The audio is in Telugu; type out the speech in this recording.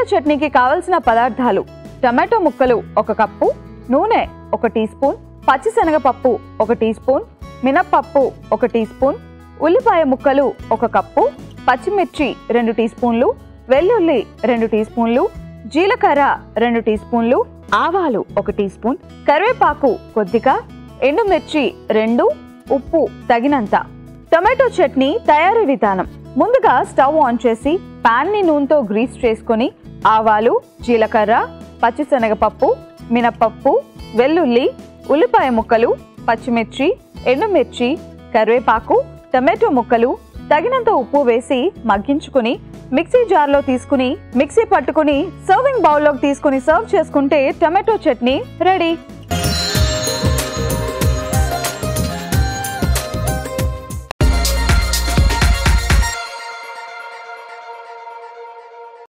చట్నీకి కావలసిన పదార్థాలు టమాటో ముక్కలు ఒక కప్పు నూనె ఒక టీ స్పూన్ పచ్చిశనగపప్పు ఒక టీ స్పూన్ మినప్పప్పు ఒక టీ స్పూన్ ఉల్లిపాయ ముక్కలు ఒక కప్పు పచ్చిమిర్చి రెండు టీ స్పూన్లు వెల్లుల్లి రెండు టీ స్పూన్లు జీలకర్ర రెండు టీ స్పూన్లు ఆవాలు ఒక టీ స్పూన్ కరివేపాకు కొద్దిగా ఎండుమిర్చి రెండు ఉప్పు తగినంత టొమాటో చట్నీ తయారీ విధానం ముందుగా స్టవ్ ఆన్ చేసి పాన్ ని నూనెతో గ్రీస్ చేసుకొని ఆవాలు జీలకర్ర పచ్చిశనగపప్పు మినపప్పు వెల్లుల్లి ఉల్లిపాయ ముక్కలు పచ్చిమిర్చి ఎండుమిర్చి కరివేపాకు టమాటో ముక్కలు తగినంత ఉప్పు వేసి మగ్గించుకుని మిక్సీ జార్లో తీసుకుని మిక్సీ పట్టుకుని సర్వింగ్ బౌల్లోకి తీసుకుని సర్వ్ చేసుకుంటే టమాటో చట్నీ రెడీ